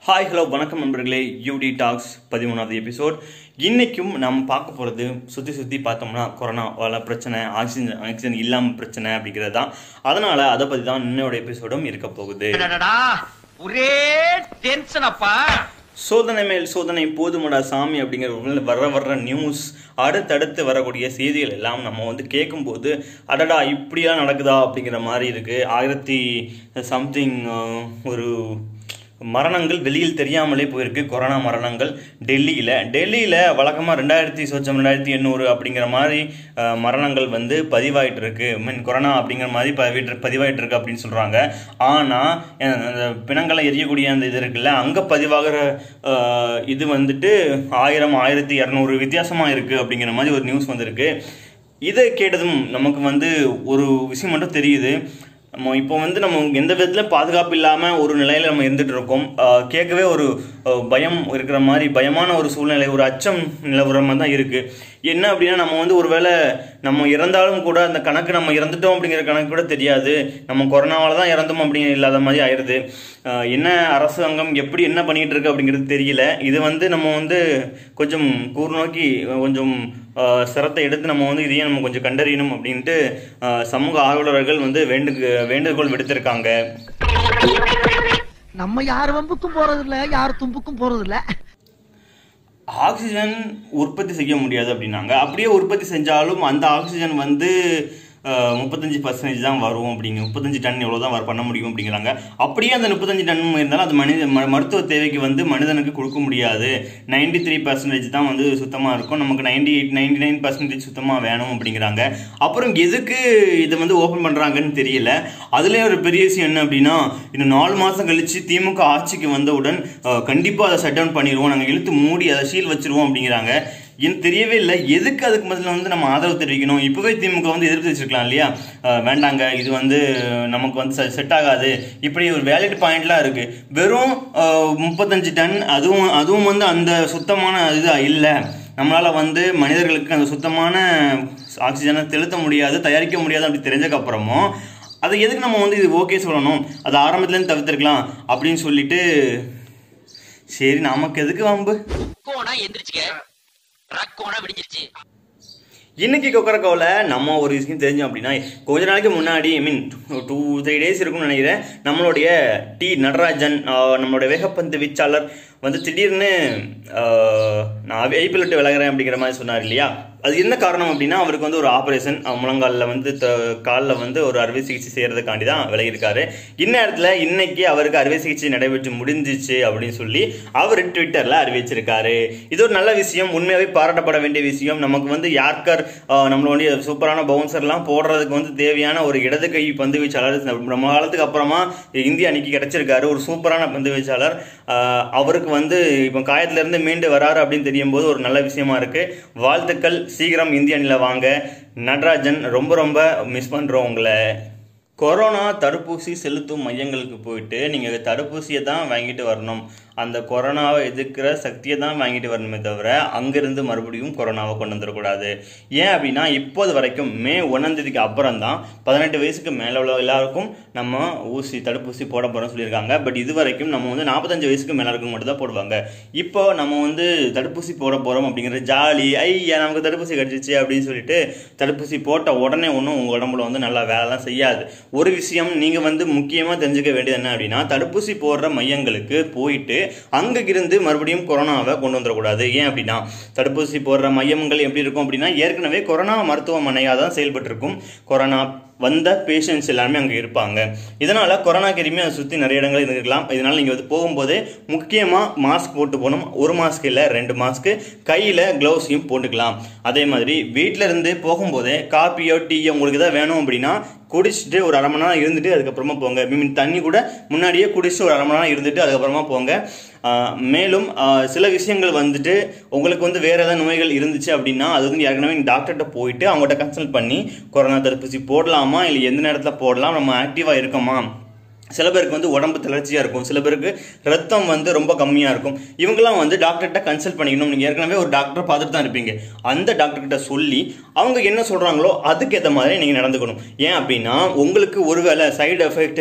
hi hello வணக்கம் நண்பர்களே யூடி tax பதிமூணாவது எபிசோட் இன்னைக்கும் நம்ம பார்க்க போகிறது சுற்றி சுற்றி பார்த்தோம்னா கொரோனா வர பிரச்சனை ஆக்சிஜன் ஆக்சிஜன் இல்லாமல் பிரச்சனை அப்படிங்கிறது தான் அதனால் அதை பற்றி தான் இன்னோட எபிசோடும் இருக்க போகுது அடடடா, ஒரே டென்ஷன் அப்பா சோதனை மேல் சோதனை போதுமடா சாமி அப்படிங்கிற ஒரு வர வர்ற நியூஸ் அடுத்தடுத்து வரக்கூடிய செய்திகள் எல்லாம் நம்ம வந்து கேட்கும்போது அடடா இப்படிலாம் நடக்குதா அப்படிங்கிற மாதிரி இருக்குது ஆயிரத்தி சம்திங் ஒரு மரணங்கள் வெளியில் தெரியாமலே போயிருக்கு கொரோனா மரணங்கள் டெல்லியில் டெல்லியில் வழக்கமாக ரெண்டாயிரத்தி சொச்சம் ரெண்டாயிரத்தி எண்ணூறு அப்படிங்கிற மாதிரி அஹ், மரணங்கள் வந்து பதிவாயிட்டு இருக்கு மீன் கொரோனா அப்படிங்கிற மாதிரி பதிவிட்டு பதிவாயிட்டு இருக்கு அப்படின்னு சொல்கிறாங்க ஆனால் அந்த பிணங்களை எரியக்கூடிய அந்த இது இருக்குல்ல அங்கே பதிவாகிற அஹ், இது வந்துட்டு ஆயிரம் ஆயிரத்தி இரநூறு வித்தியாசமாக இருக்குது அப்படிங்கிற மாதிரி ஒரு நியூஸ் வந்திருக்கு இதை கேட்டதும் நமக்கு வந்து ஒரு விஷயம் மட்டும் தெரியுது நம்ம இப்போ வந்து நம்ம எந்த விதத்தில் பாதுகாப்பு இல்லாமல் ஒரு நிலையில் நம்ம இருந்துட்டு இருக்கோம் ஆஹ் கேட்கவே ஒரு ஆஹ் பயம் இருக்கிற மாதிரி பயமான ஒரு சூழ்நிலை ஒரு அச்சம் நிலவுற மாதிரி தான் இருக்குது என்ன அப்படின்னா நம்ம வந்து ஒருவேளை நம்ம இறந்தாலும் கூட அந்த கணக்கு நம்ம இறந்துட்டோம் அப்படிங்கிற கணக்கு கூட தெரியாது நம்ம கொரோனாவால் தான் இறந்தோம் அப்படிங்கிற இல்லாத மாதிரி ஆயிடுது ஆஹ் என்ன அரசாங்கம் எப்படி என்ன பண்ணிகிட்டு இருக்கு அப்படிங்கிறது தெரியல இது வந்து நம்ம வந்து கொஞ்சம் கூர்நோக்கி கொஞ்சம் ஆஹ் சிரத்தை எடுத்து நம்ம வந்து இதையே நம்ம கொஞ்சம் கண்டறியணும் அப்படின்ட்டு ஆஹ் சமூக ஆர்வலர்கள் வந்து வேண்டு வேண்டுகோள் விடுத்திருக்காங்க நம்ம யார் வம்புக்கும் போறது இல்ல யார் தும்புக்கும் போறது இல்ல ஆக்சிஜன் உற்பத்தி செய்ய முடியாது அப்படின்னாங்க அப்படியே உற்பத்தி செஞ்சாலும் அந்த ஆக்சிஜன் வந்து ஆஹ், முப்பத்தஞ்சு பர்சன்டேஜ் தான் வரும் அப்படிங்க முப்பத்தஞ்சு டன் எவ்வளோ தான் வர பண்ண முடியும் அப்படிங்கிறாங்க அப்படியே அந்த முப்பத்தஞ்சு டன் இருந்தாலும் அது மனித ம- மருத்துவ தேவைக்கு வந்து மனிதனுக்கு கொடுக்க முடியாது நைன்டி த்ரீ பர்சன்டேஜ் தான் வந்து சுத்தமாக இருக்கும் நமக்கு ninety eight ninety nine percentage சுத்தமாக வேணும் அப்படிங்கிறாங்க அப்புறம் எதுக்கு இதை வந்து ஓப்பன் பண்ணுறாங்கன்னு தெரியல அதுலேயே ஒரு பெரிய விஷயம் என்ன அப்படின்னா இன்னும் நாலு மாதம் கழிச்சு திமுக ஆட்சிக்கு வந்தவுடன் கண்டிப்பாக அதை ஷட் டவுன் பண்ணிடுவோம் நாங்கள் இழுத்து மூடி அதை சீல் வச்சிருவோம் அப்படிங்கிறாங்க எனக்கு தெரியவே இல்லை எதுக்கு அதுக்கு முதல்ல வந்து நம்ம ஆதரவு தெரிவிக்கணும் இப்போவே திமுக வந்து எதிர்த்து வச்சிருக்கலாம் இல்லையா அஹ் வேண்டாங்க இது வந்து நமக்கு வந்து செட் ஆகாது இப்படி ஒரு வேலிட் பாயிண்ட்லாம் இருக்கு வெறும் அஹ், முப்பத்தஞ்சு டன் அதுவும் அதுவும் வந்து அந்த சுத்தமான இது இல்லை நம்மளால வந்து மனிதர்களுக்கு அந்த சுத்தமான ஆக்சிஜனை செலுத்த முடியாது தயாரிக்க முடியாது அப்படி தெரிஞ்சக்கப்புறமும் அதை எதுக்கு நம்ம வந்து இது ஓகே சொல்லணும் அது ஆரம்பத்துலேருந்து தவிர்த்திருக்கலாம் அப்படின்னு சொல்லிட்டு சரி நமக்கு எதுக்கு வம்பு கோணா எந்திரிச்சுக்க ரக்கோணா விடிஞ்சிருச்சு இன்னைக்கு கொக்கரக்கோவில் நம்ம ஒரு விஷயம் தெரிஞ்சோம் அப்படின்னா கொஞ்ச நாளைக்கு முன்னாடி I mean two three days இருக்கும்னு நினைக்கிறேன் நம்மளுடைய டி நடராஜன் ஆஹ், நம்மளுடைய வேகப்பந்து வீச்சாளர் வந்து திடீர்னு ஆஹ், நான் ஐபிஎல் விட்டு விலகிறேன் அப்படிங்கிற மாதிரி சொன்னார் இல்லையா அது என்ன காரணம் அப்படின்னா அவருக்கு வந்து ஒரு ஆப்ரேஷன் முழங்காலில் வந்து காலில் வந்து ஒரு அறுவை சிகிச்சை செய்கிறதுக்காண்டி தான் விலகியிருக்காரு இந்நேரத்தில் இன்னைக்கு அவருக்கு அறுவை சிகிச்சை நடைபெற்று முடிஞ்சிச்சு அப்படின்னு சொல்லி அவர் ட்விட்டரில் அறிவிச்சிருக்காரு இது ஒரு நல்ல விஷயம் உண்மையாகவே பாராட்டப்பட வேண்டிய விஷயம் நமக்கு வந்து யார்கர் ஆஹ், நம்மளுடைய சூப்பரான பவுன்சர்லாம் போடுறதுக்கு வந்து தேவையான ஒரு இடது கை பந்து வீச்சாளர் ரொம்ப காலத்துக்கு அப்புறமா இந்திய அணிக்கு கிடைச்சிருக்காரு ஒரு சூப்பரான பந்து வீச்சாளர் ஆஹ், அவருக்கு வந்து இப்போ காயத்திலிருந்து மீண்டு வராரு அப்படின்னு தெரியும் போது ஒரு நல்ல விஷயமா இருக்கு வாழ்த்துக்கள் சீக்கிரம் இந்திய அணியில் வாங்க நடராஜன் ரொம்ப ரொம்ப மிஸ் பண்ணுறோம் உங்களை கொரோனா தடுப்பூசி செலுத்தும் மையங்களுக்கு போயிட்டு நீங்கள் தடுப்பூசியை தான் வாங்கிட்டு வரணும் அந்த கொரோனாவை எதிர்க்கிற சக்தியை தான் வாங்கிட்டு வரணுமே தவிர அங்கிருந்து மறுபடியும் கொரோனாவை கொண்டு வந்துடக்கூடாது ஏன் அப்படின்னா இப்போது வரைக்கும் மே ஒன்றாம் தேதிக்கு அப்புறம் தான் பதினெட்டு வயசுக்கு மேலே உள்ள எல்லாருக்கும் நம்ம ஊசி தடுப்பூசி போட போகிறோம்னு சொல்லியிருக்காங்க பட் இது வரைக்கும் நம்ம வந்து நாற்பத்தஞ்சு வயசுக்கு மேலே இருக்கும் மட்டும் தான் போடுவாங்க இப்போ நம்ம வந்து தடுப்பூசி போட போகிறோம் அப்படிங்கிற ஜாலி ஐயா நமக்கு தடுப்பூசி கிடச்சிச்சு அப்படின்னு சொல்லிட்டு தடுப்பூசி போட்ட உடனே ஒன்றும் உங்கள் உடம்புல வந்து நல்லா வேலைலாம் செய்யாது ஒரு விஷயம் நீங்கள் வந்து முக்கியமாக தெரிஞ்சுக்க வேண்டியது என்ன அப்படின்னா தடுப்பூசி போடுற மையங்களுக்கு போயிட்டு அங்கே இருந்து மறுபடியும் கொரோனாவை கொண்டு வந்துடக்கூடாது ஏன் அப்படின்னா தடுப்பூசி போடுற மையங்கள் எப்படி இருக்கும் அப்படின்னா ஏற்கனவே கொரோனா மருத்துவமனையாக தான் செயல்பட்டு இருக்கும் கொரோனா வந்த பேஷண்ட்ஸ் எல்லாருமே அங்கே இருப்பாங்க இதனால் கொரோனா கிருமி அதை சுற்றி நிறைய இடங்கள் இருக்கலாம் இதனால் நீங்கள் வந்து போகும்போதே முக்கியமாக மாஸ்க் போட்டு போகணும் ஒரு மாஸ்க் இல்லை ரெண்டு மாஸ்க்கு கையில் க்ளவுஸையும் போட்டுக்கலாம் அதே மாதிரி வீட்டில் இருந்து போகும்போதே காப்பியோ டீயோ உங்களுக்கு தான் வேணும் அப்படின்னா குடிச்சிட்டு ஒரு அரை மணி நேரம் இருந்துட்டு அதுக்கப்புறமா போங்க மீன் தண்ணி கூட முன்னாடியே குடிச்சிட்டு ஒரு அரை மணி நேரம் இருந்துட்டு அதுக்கப்புறமா போங்க ஆஹ் மேலும் ஆஹ் சில விஷயங்கள் வந்துட்டு உங்களுக்கு வந்து வேறு ஏதாவது நோய்கள் இருந்துச்சு அப்படின்னா அது வந்து ஏற்கனவே நீங்கள் டாக்டர்கிட்ட போயிட்டு அவங்கள்ட்ட கன்சல்ட் பண்ணி கொரோனா தடுப்பூசி போடலாமா இல்லை எந்த நேரத்தில் போடலாம் நம்ம ஆக்டிவாக இருக்கோமா சில பேருக்கு வந்து உடம்பு தளர்ச்சியாக இருக்கும் சில பேருக்கு ரத்தம் வந்து ரொம்ப கம்மியாக இருக்கும் இவங்கெல்லாம் வந்து டாக்டர்கிட்ட கன்சல்ட் பண்ணிக்கணும் நீங்கள் ஏற்கனவே ஒரு டாக்டரை பார்த்துட்டு தான் இருப்பீங்க அந்த டாக்டர்கிட்ட சொல்லி அவங்க என்ன சொல்கிறாங்களோ அதுக்கேற்ற மாதிரி நீங்கள் நடந்துக்கணும் ஏன் அப்படின்னா உங்களுக்கு ஒருவேளை சைடு எஃபெக்ட்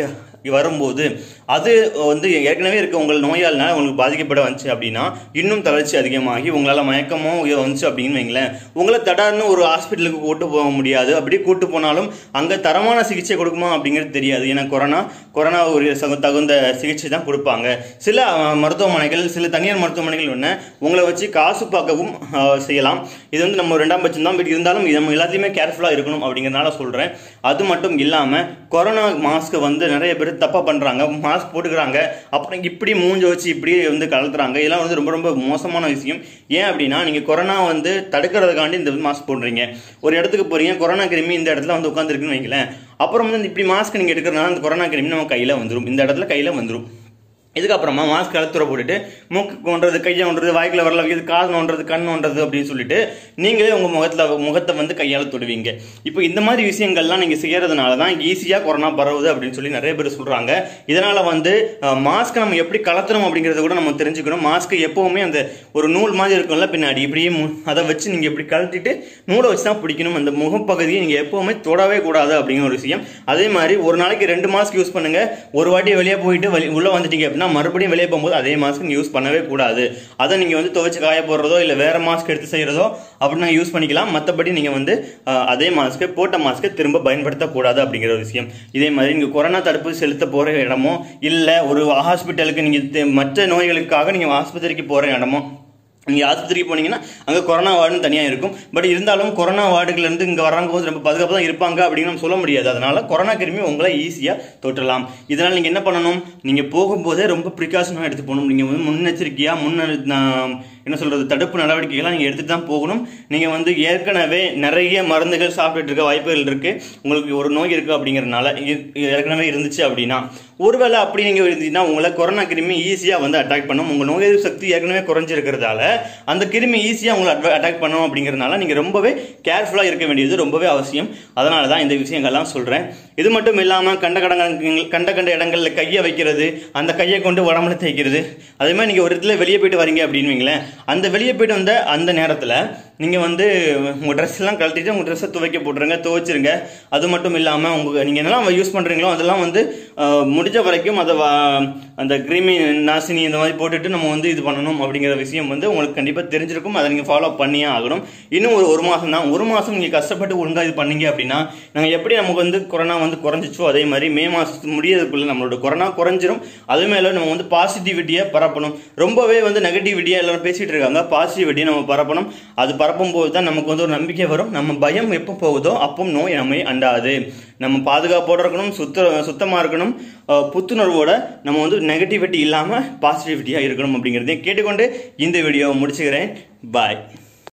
வரும்போது அது வந்து ஏற்கனவே இருக்க உங்கள் நோயாளினால உங்களுக்கு பாதிக்கப்பட வந்துச்சு அப்படின்னா இன்னும் தளர்ச்சி அதிகமாகி உங்களால் மயக்கமோ இது வந்துச்சு அப்படின்னு வைங்களேன் உங்களை தடார்னு ஒரு ஹாஸ்பிட்டலுக்கு கூட்டு போக முடியாது அப்படி கூட்டு போனாலும் அங்கே தரமான சிகிச்சை கொடுக்குமா அப்படிங்கிறது தெரியாது ஏன்னா கொரோனா கொரோனா ஒரு சகு- தகுந்த சிகிச்சை தான் கொடுப்பாங்க சில அஹ், மருத்துவமனைகள் சில தனியார் மருத்துவமனைகள் என்ன உங்களை வச்சு காசு பார்க்கவும் அஹ், செய்யலாம் இது வந்து நம்ம ரெண்டாம் பட்சம் தான் பட் இருந்தாலும் இது நம்ம எல்லாத்தையுமே கேர்ஃபுல்லாக இருக்கணும் அப்படிங்கிறனால சொல்கிறேன் அது மட்டும் இல்லாமல் கொரோனா மாஸ்க்கை வந்து நிறைய பேர் தப்பாக பண்ணுறாங்க மாஸ்க் போட்டுக்கிறாங்க அப்புறம் இப்படி மூஞ்ச வச்சு இப்படி வந்து கலத்துறாங்க இதெல்லாம் வந்து ரொம்ப ரொம்ப மோசமான விஷயம் ஏன் அப்படின்னா நீங்கள் கொரோனா வந்து தடுக்கிறதுக்காண்டி இந்த மாஸ்க் போடுறீங்க ஒரு இடத்துக்கு போறீங்க கொரோனா கிருமி இந்த இடத்துல வந்து உட்காந்துருக்குன்னு வைங்களேன் அப்புறம் வந்து இப்படி மாஸ்க் நீங்கள் எடுக்கிறதுனால அந்த கொரோனா கிருமி நம்ம கையில் வந்துடும் இந்த இடத்துல கையில் வந்துடும் இதுக்கப்புறமா மாஸ்க் கழுத்துற போட்டுட்டு மூக்கு கொண்டுறது கையை கொண்டுறது வாய்க்குள்ள வரல வைக்கிறது காது நோண்டுறது கண் நோண்டுறது அப்படின்னு சொல்லிட்டு நீங்களே உங்கள் முகத்தில் முகத்தை வந்து கையால் தொடுவீங்க இப்போ இந்த மாதிரி விஷயங்கள்லாம் நீங்கள் செய்யறதுனால தான் ஈஸியாக கொரோனா பரவுது அப்படின்னு சொல்லி நிறைய பேர் சொல்கிறாங்க இதனால் வந்து மாஸ்க் நம்ம எப்படி கலத்துறோம் அப்படிங்கிறத கூட நம்ம தெரிஞ்சுக்கணும் மாஸ்க் எப்போவுமே அந்த ஒரு நூல் மாதிரி இருக்கும்ல பின்னாடி இப்படியே மு- அதை வச்சு நீங்கள் இப்படி கழட்டிட்டு நூலை வச்சு தான் பிடிக்கணும் அந்த முகப்பகுதியை நீங்கள் எப்போவுமே தொடவே கூடாது அப்படிங்கிற ஒரு விஷயம் அதே மாதிரி ஒரு நாளைக்கு ரெண்டு மாஸ்க் யூஸ் பண்ணுங்க ஒரு வாட்டி வெளியே போயிட்டு வெளி உள்ளே வந்துட்டீங்க அப்படின்னா மறுபடியும் வெளியே போகும்போது அதே மாஸ்க் நீங்கள் யூஸ் பண்ணவே கூடாது அதை நீங்கள் வந்து துவைச்சு காய போடுறதோ இல்லை வேற மாஸ்க் எடுத்து செய்கிறதோ அப்படின்னா யூஸ் பண்ணிக்கலாம் மற்றபடி நீங்கள் வந்து அஹ், அதே மாஸ்க்கை போட்ட மாஸ்க்கை திரும்ப பயன்படுத்தக்கூடாது அப்படிங்கிற ஒரு விஷயம் இதே மாதிரி நீங்கள் கொரோனா தடுப்பு செலுத்த போகிற இடமோ இல்லை ஒரு ஹாஸ்பிட்டலுக்கு நீங்கள் மற்ற நோய்களுக்காக நீங்கள் ஆஸ்பத்திரிக்கு போகிற இடமோ நீங்கள் ஆஸ்பத்திரிக்கு போனீங்கன்னா அங்கே கொரோனா வார்டுன்னு தனியாக இருக்கும் பட் இருந்தாலும் கொரோனா வார்டுகள்லேருந்து இங்கே வர்றவங்க போது ரொம்ப பாதுகாப்பாக தான் இருப்பாங்க அப்படின்னு நம்ம சொல்ல முடியாது அதனால கொரோனா கிருமி உங்களை ஈஸியாக தொற்றலாம் இதனால் நீங்கள் என்ன பண்ணணும் நீங்கள் போகும்போதே ரொம்ப ப்ரிகாஷனாக எடுத்து போகணும் நீங்கள் வந்து முன்னெச்சரிக்கையாக முன்ன நான் என்ன சொல்கிறது தடுப்பு நடவடிக்கைகள்லாம் நீங்கள் எடுத்துட்டு தான் போகணும் நீங்கள் வந்து ஏற்கனவே நிறைய மருந்துகள் சாப்பிட்டுட்டு இருக்க வாய்ப்புகள் இருக்குது உங்களுக்கு ஒரு நோய் இருக்குது அப்படிங்கிறனால இ- ஏற்கனவே இருந்துச்சு அப்படின்னா ஒருவேளை அப்படி நீங்கள் இருந்தீங்கன்னா உங்களை கொரோனா கிருமி ஈஸியாக வந்து அட்டாக் பண்ணும் உங்கள் நோய் எதிர்ப்பு சக்தி ஏற்கனவே குறைஞ்சிருக்கிறதால அந்த கிருமி ஈஸியாக உங்களை அட்டாக் பண்ணும் அப்படிங்கிறதுனால நீங்கள் ரொம்பவே கேர்ஃபுல்லாக இருக்க வேண்டியது ரொம்பவே அவசியம் அதனால தான் இந்த விஷயங்கள்லாம் சொல்கிறேன் இது மட்டும் இல்லாமல் கண்ட கடங்க கண்ட கண்ட இடங்களில் கையை வைக்கிறது அந்த கையை கொண்டு உடம்புல தேய்க்கிறது அதே மாதிரி நீங்கள் ஒரு இடத்துல வெளியே போயிட்டு வரீங்க அப்படின்னு வைங்களேன் அந்த வெளியே போயிட்டு வந்த அந்த நேரத்தில் நீங்கள் வந்து உங்கள் ட்ரெஸ் எல்லாம் கழட்டிட்டு உங்கள் ட்ரெஸ்ஸை துவைக்க போட்டுருங்க துவைச்சிருங்க அது மட்டும் இல்லாமல் உங்கள் நீங்கள் என்னெல்லாம் யூஸ் பண்ணுறீங்களோ அதெல்லாம் வந்து அஹ், முடிஞ்ச வரைக்கும் அதை வா- அந்த கிருமி நாசினி இந்த மாதிரி போட்டுட்டு நம்ம வந்து இது பண்ணணும் அப்படிங்கிற விஷயம் வந்து உங்களுக்கு கண்டிப்பாக தெரிஞ்சிருக்கும் அதை நீங்கள் ஃபாலோ பண்ணியே ஆகணும் இன்னும் ஒரு ஒரு மாதம் தான் ஒரு மாதம் நீங்கள் கஷ்டப்பட்டு ஒழுங்காக இது பண்ணீங்க அப்படின்னா நாங்கள் எப்படி நமக்கு வந்து கொரோனா வந்து குறைஞ்சிச்சோ அதே மாதிரி மே மாதத்து முடியறதுக்குள்ள நம்மளோட கொரோனா குறைஞ்சிரும் அது மேலே நம்ம வந்து பாசிட்டிவிட்டியை பரப்பணும் ரொம்பவே வந்து நெகட்டிவிட்டியாக எல்லாரும் பேசிகிட்டு இருக்காங்க பாசிட்டிவிட்டியை நம்ம பரப்பணும் அது பரப்பும் போது தான் நமக்கு வந்து ஒரு நம்பிக்கை வரும் நம்ம பயம் எப்போ போகுதோ அப்போ நோய் நம்மை அண்டாது நம்ம பாதுகாப்போட இருக்கணும் சுத்த சுத்தமாக இருக்கணும் அஹ் புத்துணர்வோட நம்ம வந்து நெகட்டிவிட்டி இல்லாமல் பாசிட்டிவிட்டியாக இருக்கணும் அப்படிங்கிறதையும் கேட்டுக்கொண்டு இந்த வீடியோவை முடிச்சுக்கிறேன் பாய்